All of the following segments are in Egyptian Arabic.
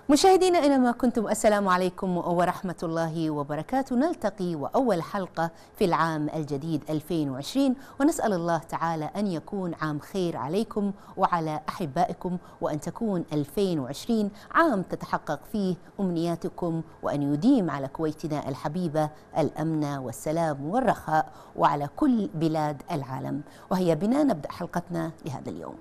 مشاهدينا اينما كنتم السلام عليكم ورحمه الله وبركاته نلتقي واول حلقه في العام الجديد 2020 ونسال الله تعالى ان يكون عام خير عليكم وعلى احبائكم وان تكون 2020 عام تتحقق فيه امنياتكم وان يديم على كويتنا الحبيبه الامن والسلام والرخاء وعلى كل بلاد العالم وهيا بنا نبدا حلقتنا لهذا اليوم.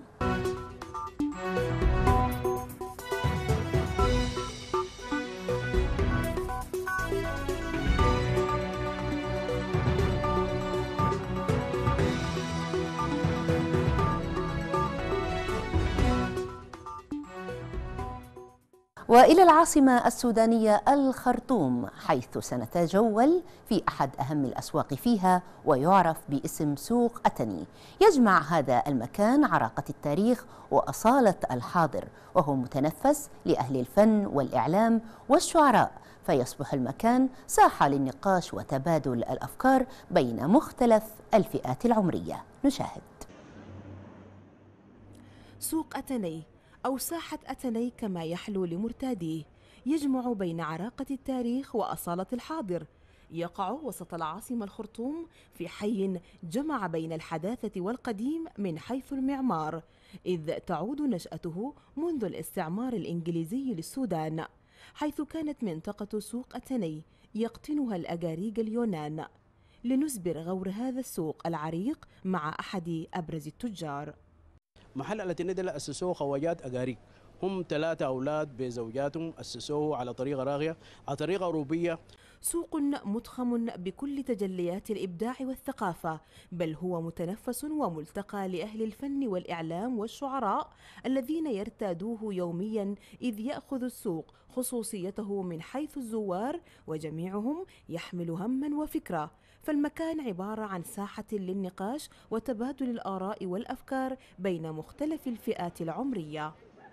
والى العاصمه السودانيه الخرطوم حيث سنتجول في احد اهم الاسواق فيها ويعرف باسم سوق اتني يجمع هذا المكان عراقه التاريخ واصاله الحاضر وهو متنفس لاهل الفن والاعلام والشعراء فيصبح المكان ساحه للنقاش وتبادل الافكار بين مختلف الفئات العمريه نشاهد سوق أتني أو ساحة أتني كما يحلو لمرتاديه يجمع بين عراقة التاريخ وأصالة الحاضر يقع وسط العاصمة الخرطوم في حي جمع بين الحداثة والقديم من حيث المعمار إذ تعود نشأته منذ الاستعمار الإنجليزي للسودان حيث كانت منطقة سوق أتني يقطنها الأجاريج اليونان لنسبر غور هذا السوق العريق مع أحد أبرز التجار محل الاتنين ده أسسوه خواجات أقاريق هم ثلاثة أولاد بزوجاتهم أسسوه على طريقة راقية على طريقة أوروبية سوق مضخم بكل تجليات الإبداع والثقافة بل هو متنفس وملتقى لأهل الفن والإعلام والشعراء الذين يرتادوه يوميا إذ يأخذ السوق خصوصيته من حيث الزوار وجميعهم يحمل هما وفكرة فالمكان عبارة عن ساحة للنقاش وتبادل الآراء والأفكار بين مختلف الفئات العمرية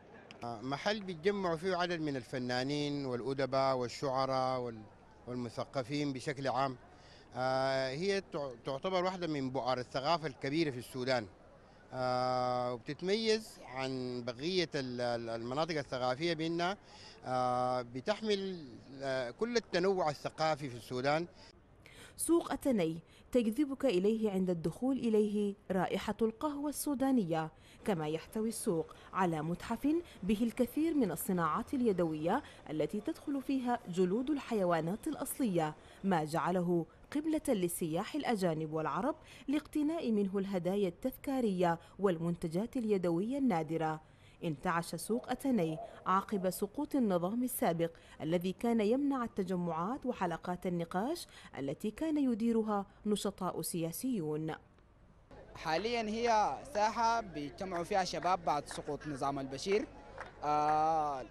محل بيتجمعوا فيه عدد من الفنانين والأدباء والشعراء وال- والمثقفين بشكل عام آه، هي تع- تعتبر واحدة من بؤر الثقافة الكبيرة في السودان آه، وبتتميز عن بقية ال- ال- المناطق الثقافية بأنها آه، بتحمل آه، كل التنوع الثقافي في السودان سوق أتني تجذبك إليه عند الدخول إليه رائحة القهوة السودانية كما يحتوي السوق على متحف به الكثير من الصناعات اليدوية التي تدخل فيها جلود الحيوانات الأصلية ما جعله قبلة للسياح الأجانب والعرب لاقتناء منه الهدايا التذكارية والمنتجات اليدوية النادرة انتعش سوق أتني عقب سقوط النظام السابق الذي كان يمنع التجمعات وحلقات النقاش التي كان يديرها نشطاء سياسيون حاليا هي ساحة بيجتمعوا فيها شباب بعد سقوط نظام البشير آه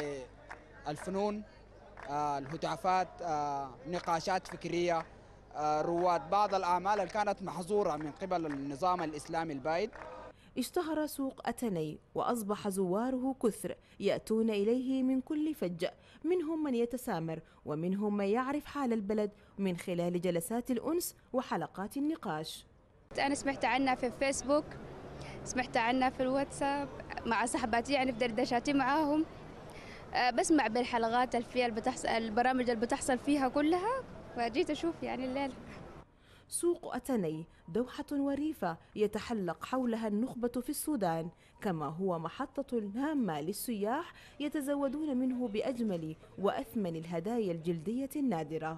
للفنون آه الهتافات آه نقاشات فكرية آه رواد بعض الأعمال اللي كانت محظورة من قبل النظام الإسلامي البائد اشتهر سوق أتني وأصبح زواره كثر يأتون إليه من كل فج منهم من يتسامر ومنهم من يعرف حال البلد من خلال جلسات الأنس وحلقات النقاش أنا سمعت عنها في الفيسبوك سمعت عنها في الواتساب مع صحباتي يعني في دردشاتي معاهم أه، بسمع بالحلقات اللي فيها اللي بتحصل البرامج اللي بتحصل فيها كلها فجيت أشوف يعني الليلة سوق أتني دوحة وريفة يتحلق حولها النخبة في السودان كما هو محطة هامة للسياح يتزودون منه بأجمل وأثمن الهدايا الجلدية النادرة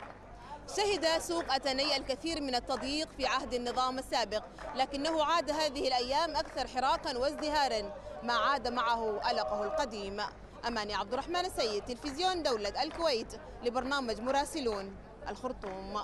شهد سوق أتني الكثير من التضييق في عهد النظام السابق لكنه عاد هذه الأيام أكثر حراقا وازدهارا ما عاد معه ألقه القديم أماني عبد الرحمن السيد تلفزيون دولة الكويت لبرنامج مراسلون الخرطوم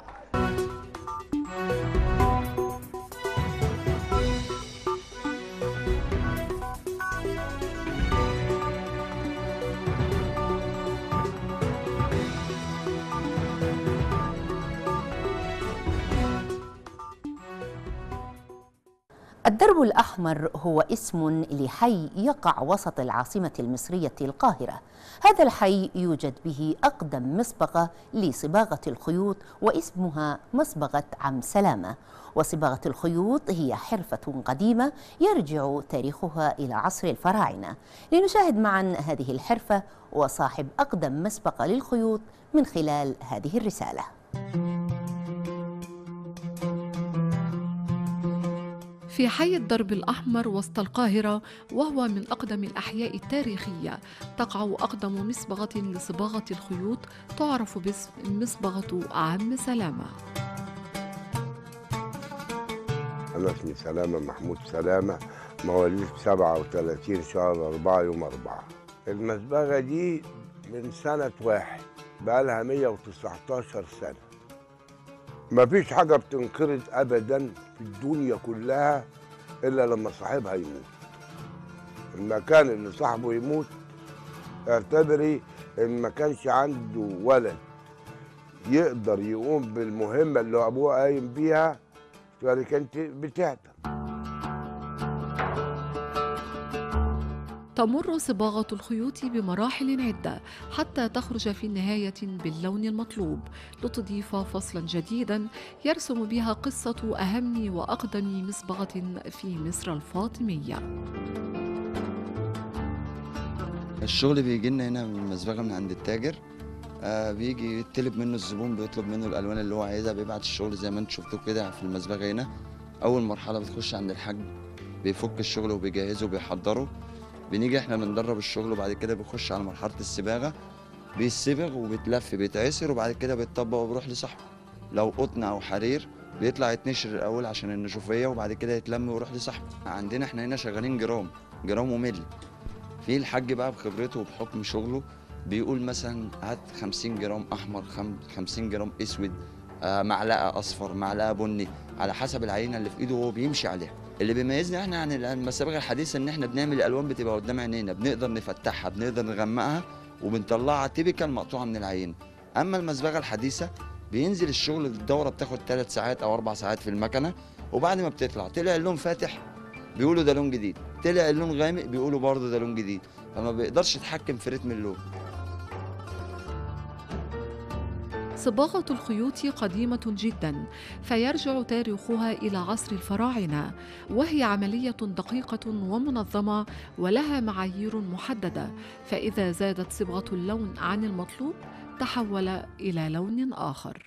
الدرب الأحمر هو اسم لحي يقع وسط العاصمة المصرية القاهرة هذا الحي يوجد به أقدم مصبغة لصباغة الخيوط واسمها مصبغة عم سلامة وصباغة الخيوط هي حرفة قديمة يرجع تاريخها إلى عصر الفراعنة لنشاهد معا هذه الحرفة وصاحب أقدم مسبقة للخيوط من خلال هذه الرسالة في حي الدرب الأحمر وسط القاهرة وهو من أقدم الأحياء التاريخية تقع أقدم مصبغة لصباغة الخيوط تعرف باسم مصبغة عم سلامة أنا اسمي سلامة محمود سلامة مواليد 37 شهر 4 يوم 4 المسبغة دي من سنة واحد بقالها 119 سنة مفيش حاجة بتنقرض أبدا في الدنيا كلها إلا لما صاحبها يموت المكان اللي صاحبه يموت اعتبري إن ما كانش عنده ولد يقدر يقوم بالمهمة اللي أبوه قايم بيها فكانت بتعتم تمر صباغة الخيوط بمراحل عدة حتى تخرج في النهاية باللون المطلوب لتضيف فصلا جديدا يرسم بها قصة أهم وأقدم مصبغة في مصر الفاطمية الشغل بيجي لنا هنا من المسبغة من عند التاجر آه بيجي يطلب منه الزبون بيطلب منه الالوان اللي هو عايزها بيبعت الشغل زي ما انتم شفتوا كده في المسبغه هنا اول مرحله بتخش عند الحاج بيفك الشغل وبيجهزه وبيحضره بنيجي احنا بندرب الشغل وبعد كده بيخش على مرحله الصباغه بيصبغ وبيتلف بيتعسر وبعد كده بيتطبق وبيروح لصاحبه لو قطن او حرير بيطلع يتنشر الاول عشان النشوفيه وبعد كده يتلم ويروح لصاحبه عندنا احنا هنا شغالين جرام جرام وملي في الحاج بقى بخبرته وبحكم شغله بيقول مثلا هات 50 جرام احمر 50 جرام اسود آه معلقه اصفر معلقه بني على حسب العينه اللي في ايده وهو بيمشي عليها اللي بيميزنا احنا عن المسابقه الحديثه ان احنا بنعمل الالوان بتبقى قدام عينينا بنقدر نفتحها بنقدر نغمقها وبنطلعها تيبيكال مقطوعه من العينه اما المسبغه الحديثه بينزل الشغل الدوره بتاخد ثلاث ساعات او اربع ساعات في المكنه وبعد ما بتطلع طلع اللون فاتح بيقولوا ده لون جديد طلع اللون غامق بيقولوا برضه ده لون جديد فما بيقدرش يتحكم في رتم اللون صباغة الخيوط قديمة جدا فيرجع تاريخها إلى عصر الفراعنة وهي عملية دقيقة ومنظمة ولها معايير محددة فإذا زادت صبغة اللون عن المطلوب تحول إلى لون آخر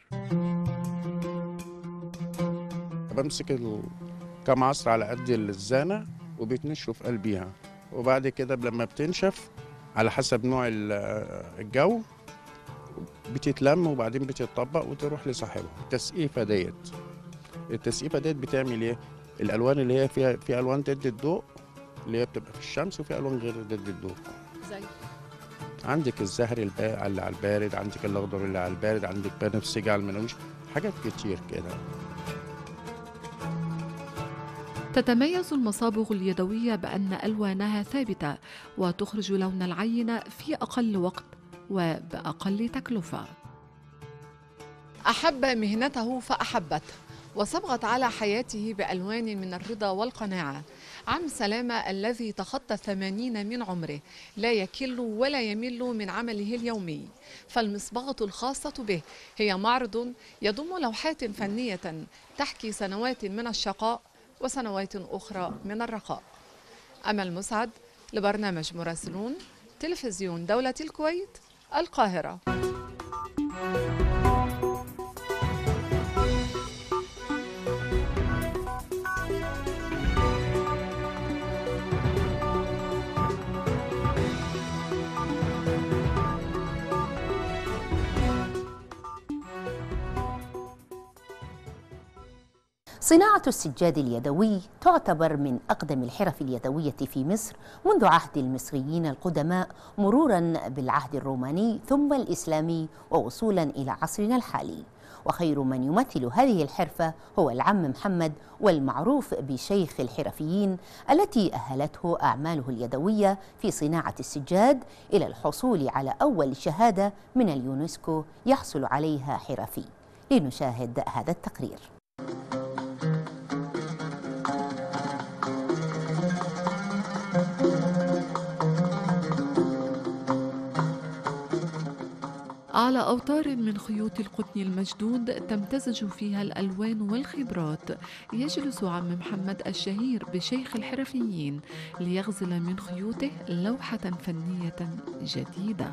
بمسك كم عصر على قد الزانة وبيتنشوا في قلبيها وبعد كده لما بتنشف على حسب نوع الجو بتتلم وبعدين بتتطبق وتروح لصاحبها التسقيفه ديت التسقيفه ديت بتعمل ايه الالوان اللي هي فيها في الوان ضد الضوء اللي هي بتبقى في الشمس وفي الوان غير ضد الضوء زي عندك الزهر البا... اللي على البارد عندك الاخضر اللي على البارد عندك بنفسجي على المنوش حاجات كتير كده تتميز المصابغ اليدوية بأن ألوانها ثابتة وتخرج لون العين في أقل وقت وبأقل تكلفة أحب مهنته فأحبته وصبغت على حياته بألوان من الرضا والقناعة عم سلامة الذي تخطى الثمانين من عمره لا يكل ولا يمل من عمله اليومي فالمصبغة الخاصة به هي معرض يضم لوحات فنية تحكي سنوات من الشقاء وسنوات أخرى من الرخاء أمل مسعد لبرنامج مراسلون تلفزيون دولة الكويت القاهرة صناعة السجاد اليدوي تعتبر من أقدم الحرف اليدوية في مصر منذ عهد المصريين القدماء مرورا بالعهد الروماني ثم الإسلامي ووصولا إلى عصرنا الحالي وخير من يمثل هذه الحرفة هو العم محمد والمعروف بشيخ الحرفيين التي أهلته أعماله اليدوية في صناعة السجاد إلى الحصول على أول شهادة من اليونسكو يحصل عليها حرفي لنشاهد هذا التقرير على أوتار من خيوط القطن المشدود تمتزج فيها الألوان والخبرات يجلس عم محمد الشهير بشيخ الحرفيين ليغزل من خيوطه لوحة فنية جديدة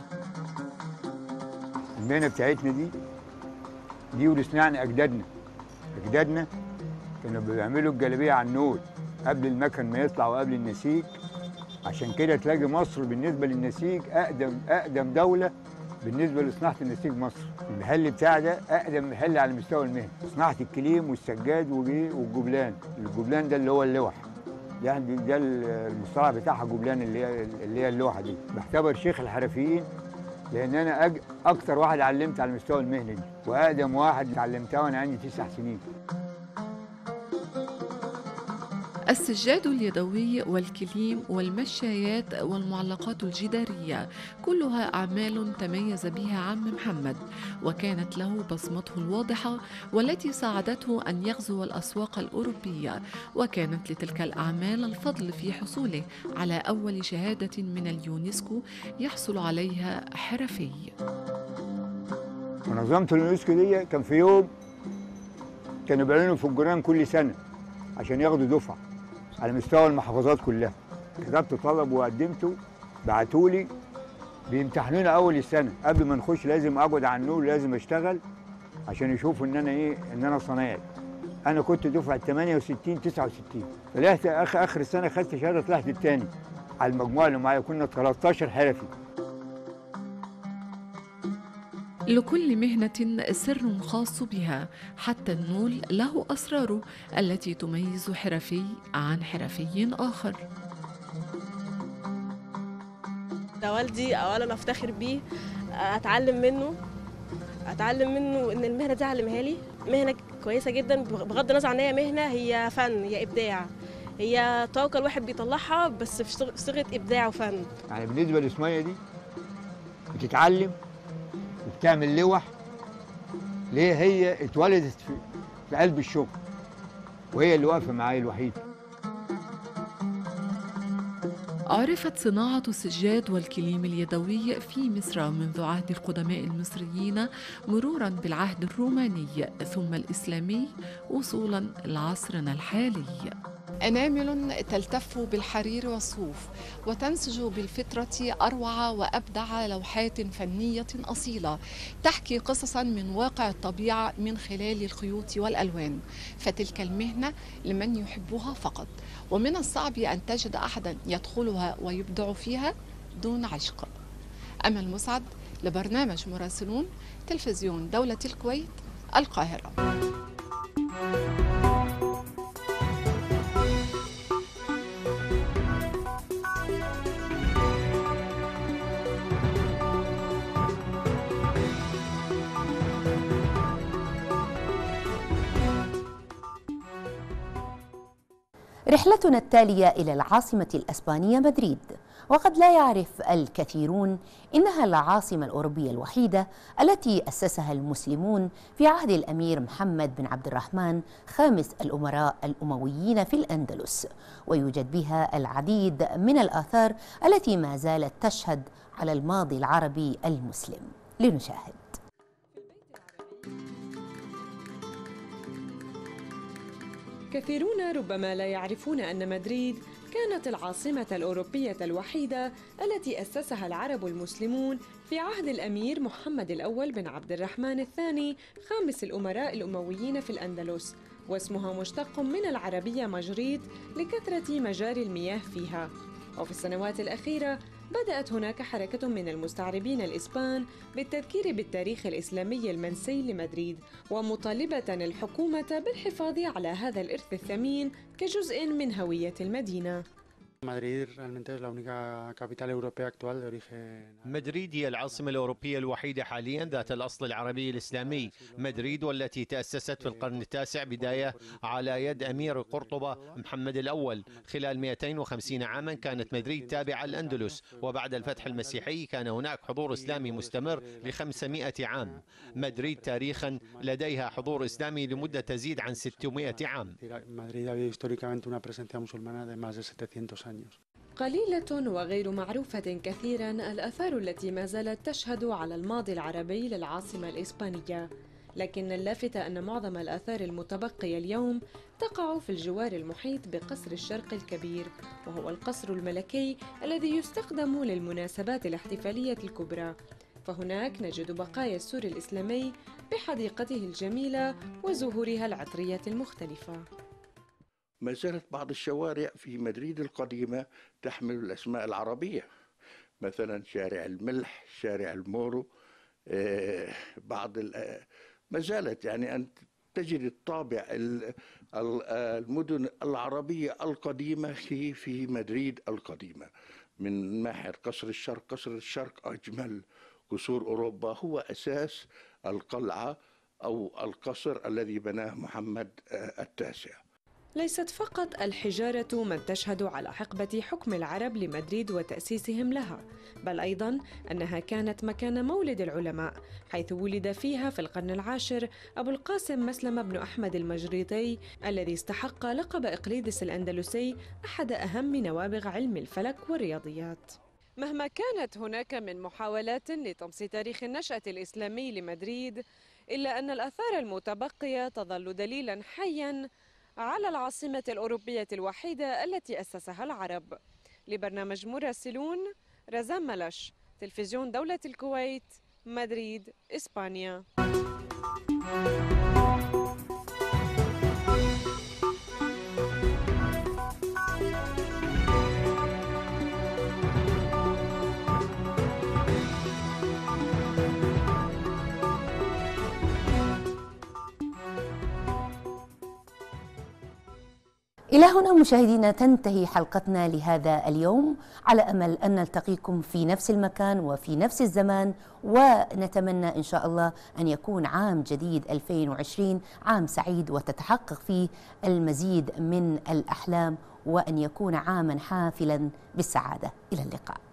المهنة بتاعتنا دي دي ورثناها أجدادنا أجدادنا كانوا بيعملوا الجلابية على النول قبل المكن ما يطلع وقبل النسيج عشان كده تلاقي مصر بالنسبة للنسيج أقدم أقدم دولة بالنسبة لصناعة النسيج مصر المحل بتاع ده أقدم محل على مستوى المهنة صناعة الكليم والسجاد والجبلان الجبلان ده اللي هو اللوح يعني ده المصطلح بتاعها جبلان اللي هي اللي هي اللوحة دي بعتبر شيخ الحرفيين لأن أنا أج... أكتر واحد علمت على المستوى المهني دي وأقدم واحد علمتها وأنا عندي تسع سنين السجاد اليدوي والكليم والمشايات والمعلقات الجدارية كلها أعمال تميز بها عم محمد وكانت له بصمته الواضحة والتي ساعدته أن يغزو الأسواق الأوروبية وكانت لتلك الأعمال الفضل في حصوله على أول شهادة من اليونسكو يحصل عليها حرفي منظمة اليونسكو دي كان في يوم كانوا بيعلنوا في الجيران كل سنة عشان ياخدوا دفعة على مستوى المحافظات كلها كتبت طلب وقدمته بعتولي بيمتحنونا اول السنه قبل ما نخش لازم اقعد على النور لازم اشتغل عشان يشوفوا ان انا ايه ان انا صنايعي انا كنت دفعه 68 69 طلعت اخر اخر السنه خدت شهاده طلعت الثاني على المجموعه اللي معايا كنا 13 حرفي لكل مهنة سر خاص بها حتى النول له أسراره التي تميز حرفي عن حرفي آخر ده والدي أولا أفتخر بيه أتعلم منه أتعلم منه إن المهنة دي علمها لي مهنة كويسة جدا بغض النظر عن هي مهنة هي فن هي إبداع هي طاقة الواحد بيطلعها بس في صيغة إبداع وفن يعني بالنسبة لسمية دي بتتعلم وبتعمل لوح ليه هي اتولدت في, في قلب الشغل وهي اللي واقفه معايا الوحيده عرفت صناعة السجاد والكليم اليدوي في مصر منذ عهد القدماء المصريين مرورا بالعهد الروماني ثم الإسلامي وصولا لعصرنا الحالي أنامل تلتف بالحرير والصوف وتنسج بالفطرة أروع وأبدع لوحات فنية أصيلة تحكي قصصا من واقع الطبيعة من خلال الخيوط والألوان فتلك المهنة لمن يحبها فقط ومن الصعب أن تجد أحدا يدخلها ويبدع فيها دون عشق أمل مسعد لبرنامج مراسلون تلفزيون دولة الكويت القاهرة رحلتنا التالية إلى العاصمة الأسبانية مدريد وقد لا يعرف الكثيرون إنها العاصمة الأوروبية الوحيدة التي أسسها المسلمون في عهد الأمير محمد بن عبد الرحمن خامس الأمراء الأمويين في الأندلس ويوجد بها العديد من الآثار التي ما زالت تشهد على الماضي العربي المسلم لنشاهد كثيرون ربما لا يعرفون أن مدريد كانت العاصمة الأوروبية الوحيدة التي أسسها العرب المسلمون في عهد الأمير محمد الأول بن عبد الرحمن الثاني خامس الأمراء الأمويين في الأندلس واسمها مشتق من العربية مجريد لكثرة مجاري المياه فيها وفي السنوات الأخيرة بدأت هناك حركة من المستعربين الإسبان بالتذكير بالتاريخ الإسلامي المنسي لمدريد ومطالبة الحكومة بالحفاظ على هذا الإرث الثمين كجزء من هوية المدينة Madrid realmente es la única capital europea actual de origen مدريد هي العاصمة الأوروبية الوحيدة حاليا ذات الأصل العربي الإسلامي مدريد والتي تأسست في القرن التاسع بداية على يد أمير قرطبة محمد الأول خلال 250 عاما كانت مدريد تابعة الأندلس وبعد الفتح المسيحي كان هناك حضور إسلامي مستمر ل 500 عام مدريد تاريخا لديها حضور إسلامي لمدة تزيد عن 600 عام Madrid había históricamente una presencia musulmana de más de 700 años. قليلة وغير معروفة كثيرا الآثار التي ما زالت تشهد على الماضي العربي للعاصمة الإسبانية لكن اللافت أن معظم الآثار المتبقية اليوم تقع في الجوار المحيط بقصر الشرق الكبير وهو القصر الملكي الذي يستخدم للمناسبات الاحتفالية الكبرى فهناك نجد بقايا السور الإسلامي بحديقته الجميلة وزهورها العطرية المختلفة ما زالت بعض الشوارع في مدريد القديمة تحمل الأسماء العربية مثلا شارع الملح شارع المورو آه، بعض ما زالت يعني أن تجد الطابع المدن العربية القديمة في في مدريد القديمة من ناحية قصر الشرق قصر الشرق أجمل قصور أوروبا هو أساس القلعة أو القصر الذي بناه محمد آه، التاسع ليست فقط الحجارة من تشهد على حقبة حكم العرب لمدريد وتأسيسهم لها، بل أيضا أنها كانت مكان مولد العلماء، حيث ولد فيها في القرن العاشر أبو القاسم مسلم بن أحمد المجريطي الذي استحق لقب إقليدس الأندلسي أحد أهم نوابغ علم الفلك والرياضيات. مهما كانت هناك من محاولات لطمس تاريخ النشأة الإسلامي لمدريد، إلا أن الآثار المتبقية تظل دليلا حيا على العاصمة الأوروبية الوحيدة التي أسسها العرب لبرنامج مراسلون رزان ملش تلفزيون دولة الكويت مدريد إسبانيا إلى هنا مشاهدينا تنتهي حلقتنا لهذا اليوم على أمل أن نلتقيكم في نفس المكان وفي نفس الزمان ونتمنى إن شاء الله أن يكون عام جديد 2020 عام سعيد وتتحقق فيه المزيد من الأحلام وأن يكون عاما حافلا بالسعادة إلى اللقاء